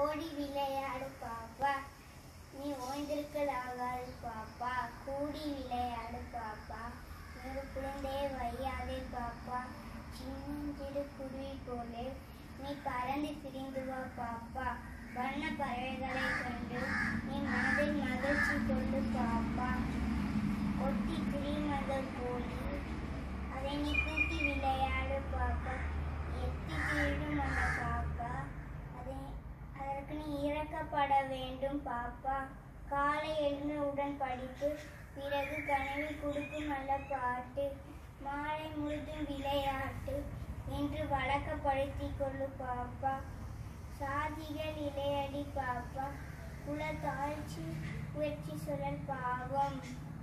ஓடி விளையாடு பாப்பா நீ ஓய்ந்திருக்கலாகாது பாப்பா கூடி விளையாடு பாப்பா நீ ஒரு குழந்தையை வையாதே பாப்பா சின்னஞ்சிறு குருவி போலே நீ பறந்து திரிந்து வா பாப்பா வண்ண பறவைகளை கண்டு நீ மனதில் மகிழ்ச்சி கொண்டு பாப்பா ஒட்டி திரிமத போலி அதை நீ கூட்டி விளையாடு பாப்பா எத்தி திருடும் அந்த காக்கா அதை அதற்கு நீ இறக்கப்பட வேண்டும் பாப்பா காலை எழுந்தவுடன் படிப்பு பிறகு கனவி கொடுக்கும் நல்ல பாட்டு மாலை முழுதும் விளையாட்டு என்று வழக்கப்படுத்திக் கொள்ளு பாப்பா சாதிகள் இலையடி பாப்பா குல தாழ்ச்சி உயர்ச்சி சுழல் பாவம்